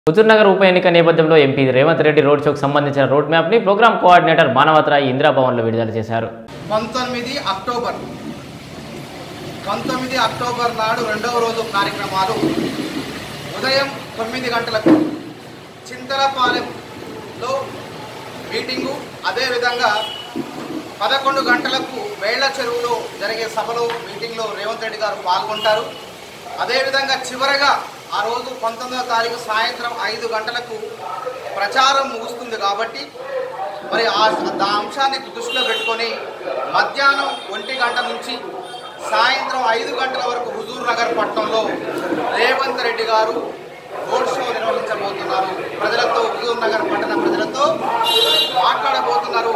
హుజూర్నగర్ ఉప ఎన్నిక నేపథ్యంలో ఎంపీ రేవంత్ రెడ్డి రోడ్ షోకు సంబంధించిన రోడ్ మ్యాప్ని ప్రోగ్రామ్ కోఆర్డినేటర్ మానవతరాయ్ ఇందిరాభవన్లో విడుదల చేశారు పంతొమ్మిది అక్టోబర్ పంతొమ్మిది అక్టోబర్ నాడు రెండవ రోజు కార్యక్రమాలు ఉదయం తొమ్మిది గంటలకు చింతలపాలెంలో మీటింగు అదేవిధంగా పదకొండు గంటలకు వేళ్ల చెరువులో జరిగే సభలో మీటింగ్లో రేవంత్ రెడ్డి గారు పాల్గొంటారు అదేవిధంగా చివరగా ఆ రోజు పంతొమ్మిదవ తారీఖు సాయంత్రం ఐదు గంటలకు ప్రచారం ముగుస్తుంది కాబట్టి మరి ఆ ఆ అంశాన్ని దృష్టిలో పెట్టుకొని మధ్యాహ్నం ఒంటి గంట నుంచి సాయంత్రం ఐదు గంటల వరకు హుజూర్ నగర్ పట్టణంలో రేవంత్ రెడ్డి గారు రోడ్ షో నిర్వహించబోతున్నారు ప్రజలతో హుజూర్ నగర్ పట్టణ ప్రజలతో మాట్లాడబోతున్నారు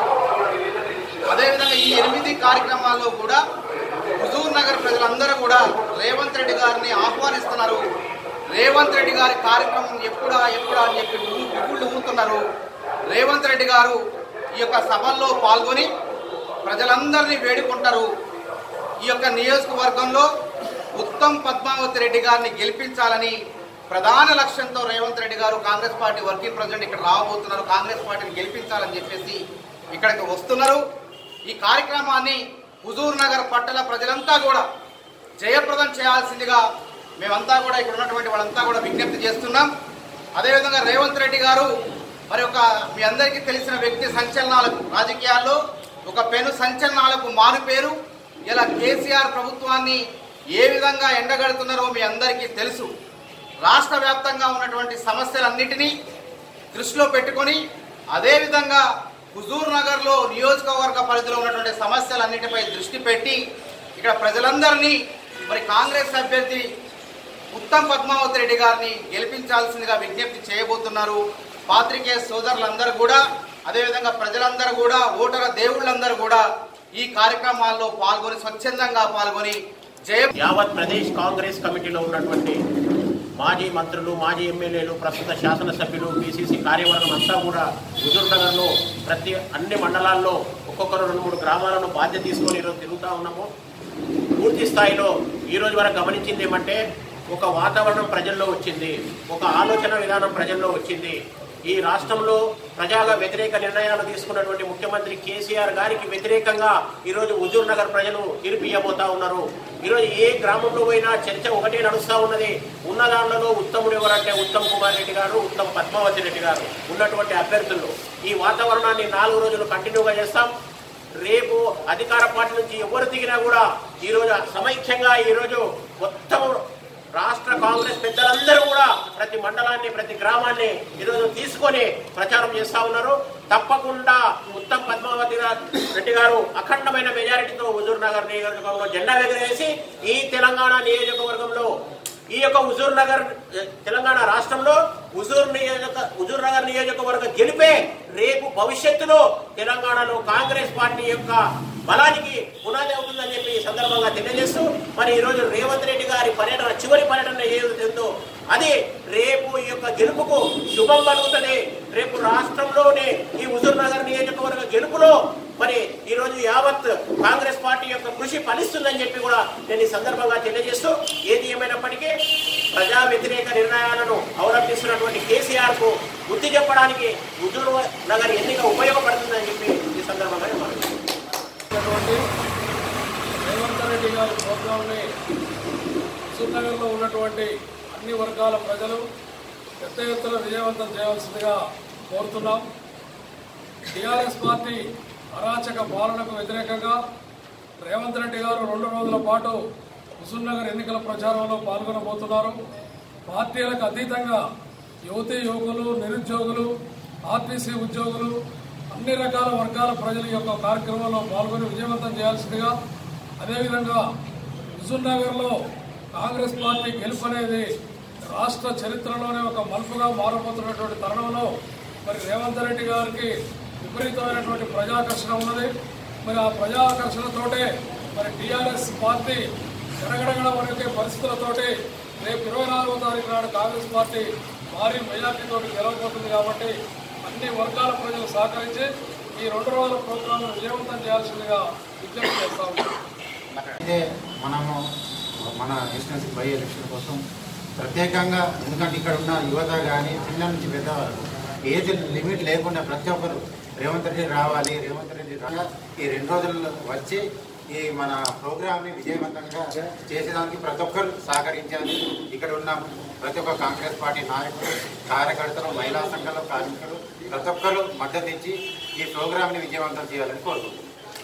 అదేవిధంగా ఈ ఎనిమిది కార్యక్రమాల్లో కూడా హుజూర్ నగర్ ప్రజలందరూ కూడా రేవంత్ రెడ్డి గారిని ఆహ్వానిస్తున్నారు రేవంత్ రెడ్డి గారి కార్యక్రమం ఎప్పుడా ఎప్పుడా అని చెప్పి ఇప్పుడు ఊతున్నారు రేవంత్ రెడ్డి గారు ఈ యొక్క సభల్లో పాల్గొని ప్రజలందరినీ వేడుకుంటారు ఈ యొక్క నియోజకవర్గంలో ఉత్తమ్ పద్మావతి రెడ్డి గారిని గెలిపించాలని ప్రధాన లక్ష్యంతో రేవంత్ రెడ్డి గారు కాంగ్రెస్ పార్టీ వర్కింగ్ ప్రెసిడెంట్ ఇక్కడ రాబోతున్నారు కాంగ్రెస్ పార్టీని గెలిపించాలని చెప్పేసి ఇక్కడికి వస్తున్నారు ఈ కార్యక్రమాన్ని హుజూర్ నగర్ పట్టణ ప్రజలంతా కూడా జయప్రదం చేయాల్సిందిగా మేమంతా కూడా ఇక్కడ ఉన్నటువంటి వాళ్ళంతా కూడా విజ్ఞప్తి చేస్తున్నాం అదేవిధంగా రేవంత్ రెడ్డి గారు మరి ఒక మీ అందరికీ తెలిసిన వ్యక్తి సంచలనాలకు రాజకీయాల్లో ఒక పెను సంచలనాలకు మారు పేరు ఇలా కేసీఆర్ ప్రభుత్వాన్ని ఏ విధంగా ఎండగడుతున్నారో మీ అందరికీ తెలుసు రాష్ట్ర వ్యాప్తంగా ఉన్నటువంటి సమస్యలన్నిటినీ దృష్టిలో పెట్టుకొని అదేవిధంగా హుజూర్ నగర్లో నియోజకవర్గ పరిధిలో ఉన్నటువంటి సమస్యలన్నిటిపై దృష్టి పెట్టి ఇక్కడ ప్రజలందరినీ మరి కాంగ్రెస్ అభ్యర్థి ఉత్తమ్ పద్మావతి రెడ్డి గారిని గెలిపించాల్సిందిగా విజ్ఞప్తి చేయబోతున్నారు పాత్రికేయ సోదరులందరూ కూడా అదేవిధంగా ప్రజలందరూ కూడా ఓటర దేవుళ్ళందరూ కూడా ఈ కార్యక్రమాల్లో పాల్గొని స్వచ్ఛందంగా పాల్గొని జయ యావత్ ప్రదేశ్ కాంగ్రెస్ కమిటీలో ఉన్నటువంటి మాజీ మంత్రులు మాజీ ఎమ్మెల్యేలు ప్రస్తుత శాసనసభ్యులు పిసిసి కార్యవర్గం అంతా కూడా హుజూర్ నగర్లో ప్రతి అన్ని మండలాల్లో ఒక్కొక్కరు రెండు మూడు గ్రామాలను బాధ్యత తీసుకొని ఈరోజు తిరుగుతూ ఉన్నాము పూర్తి స్థాయిలో ఈ రోజు వరకు గమనించింది ఏమంటే ఒక వాతావరణం ప్రజల్లో వచ్చింది ఒక ఆలోచన విధానం ప్రజల్లో వచ్చింది ఈ రాష్ట్రంలో ప్రజాగా వ్యతిరేక నిర్ణయాలు తీసుకున్నటువంటి ముఖ్యమంత్రి కేసీఆర్ గారికి వ్యతిరేకంగా ఈరోజు హుజూర్ నగర్ ప్రజలు తీర్పియబోతా ఉన్నారు ఈరోజు ఏ గ్రామంలో పోయినా చర్చ ఒకటే నడుస్తూ ఉన్నది ఉన్న దాంట్లో ఉత్తముడు ఎవరంటే ఉత్తమ్ కుమార్ రెడ్డి గారు ఉత్తమ్ పద్మావతి రెడ్డి గారు ఉన్నటువంటి అభ్యర్థులు ఈ వాతావరణాన్ని నాలుగు రోజులు కంటిన్యూగా చేస్తాం రేపు అధికార పార్టీ నుంచి ఎవరు దిగినా కూడా ఈరోజు సమైక్యంగా ఈరోజు మొత్తం రాష్ట్ర కాంగ్రెస్ పెద్దలందరూ కూడా ప్రతి మండలాన్ని ప్రతి గ్రామాన్ని ఈరోజు తీసుకొని ప్రచారం చేస్తా ఉన్నారు తప్పకుండా ఉత్తమ్ పద్మావతి రా- రెడ్డి గారు అఖండమైన మెజారిటీతో హుజూర్ నగర్ నియోజకవర్గంలో జెండా ఎగరేసి ఈ తెలంగాణ నియోజకవర్గంలో ఈ యొక్క హుజూర్ నగర్ ఏ, తెలంగాణ రాష్ట్రంలో హుజూర్ నియోజక హుజూర్ నగర్ నియోజకవర్గ గెలిపే రేపు భవిష్యత్తులో తెలంగాణలో కాంగ్రెస్ పార్టీ యొక్క బలానికి పునాది అవుతుందని చెప్పి ఈ సందర్భంగా తెలియజేస్తూ మరి ఈ రోజు రేవంత్ రెడ్డి గారి పర్యటన చివరి పర్యటన ఏదైతుందో అది రేపు ఈ యొక్క గెలుపుకు శుభం కలుగుతుంది రేపు రాష్ట్రంలోనే ఈ హుజూర్ నగర్ నియోజకవర్గ గెలుపులో మరి ఈ రోజు యావత్ కాంగ్రెస్ పార్టీ యొక్క కృషి ఫలిస్తుందని చెప్పి కూడా నేను ఈ సందర్భంగా తెలియజేస్తూ ఏది ఏమైనప్పటికీ ప్రజా వ్యతిరేక నిర్ణయాలను అవలంబిస్తున్నటువంటి కేసీఆర్ కు బుద్ధి చెప్పడానికి హుజూర్ నగర్ ఎన్నిక ఉపయోగపడుతుందని చెప్పి ఈ సందర్భంగా నేను మనవి చేస్తున్నాను. ఉన్నటువంటి రేవంత్ రెడ్డి గారి ప్రోగ్రాంని హుజూర్నగర్లో ఉన్నటువంటి అన్ని వర్గాల ప్రజలు పెద్ద ఎత్తున విజయవంతం చేయవలసిందిగా కోరుతున్నాం టీఆర్ఎస్ పార్టీ అరాచక పాలనకు వ్యతిరేకంగా రేవంత్ రెడ్డి గారు రెండు రోజుల పాటు హుజూర్నగర్ ఎన్నికల ప్రచారంలో పాల్గొనబోతున్నారు పార్టీలకు అతీతంగా యువతీ యువకులు నిరుద్యోగులు ఆర్టీసీ ఉద్యోగులు అన్ని రకాల వర్గాల ప్రజల యొక్క కార్యక్రమంలో పాల్గొని విజయవంతం చేయాల్సిందిగా అదేవిధంగా హుజూర్నగర్లో కాంగ్రెస్ పార్టీ గెలుపు అనేది రాష్ట్ర చరిత్రలోనే ఒక మలుపుగా మారబోతున్నటువంటి తరుణంలో మరి రేవంత్ రెడ్డి గారికి విపరీతమైనటువంటి ప్రజాకర్షణ ఉన్నది మరి ఆ ప్రజాకర్షణతోటే మరి టీఆర్ఎస్ పార్టీ గడగడగడ వరకే పరిస్థితులతోటి రేపు ఇరవై నాలుగో తారీఖు నాడు కాంగ్రెస్ పార్టీ భారీ మెజార్టీతో గెలవబోతుంది కాబట్టి అన్ని వర్గాల ప్రజలు సహకరించి ఈ రెండు రోజుల ప్రోగ్రాంను విజయవంతం చేయాల్సిందిగా విజ్ఞప్తి చేస్తా ఉన్నాం ఇదే మనము మన ఎలక్షన్స్ బై ఎలక్షన్ కోసం ప్రత్యేకంగా ఎందుకంటే ఇక్కడ ఉన్న యువత కానీ చిన్న నుంచి పెద్ద వరకు ఏజ్ లిమిట్ లేకుండా ప్రతి ఒక్కరు రేవంత్ రెడ్డి రావాలి రేవంత్ రెడ్డి రా ఈ రెండు రోజుల్లో వచ్చి ఈ మన ప్రోగ్రామ్ని విజయవంతంగా చేసేదానికి ప్రతి ఒక్కరు సహకరించాలి ఇక్కడ ఉన్న ప్రతి ఒక్క కాంగ్రెస్ పార్టీ నాయకులు కార్యకర్తలు మహిళా సంఘాలు కార్మికులు ప్రతి ఒక్కరు మద్దతు ఇచ్చి ఈ ప్రోగ్రామ్ని విజయవంతం చేయాలని కోరుకుంటున్నాను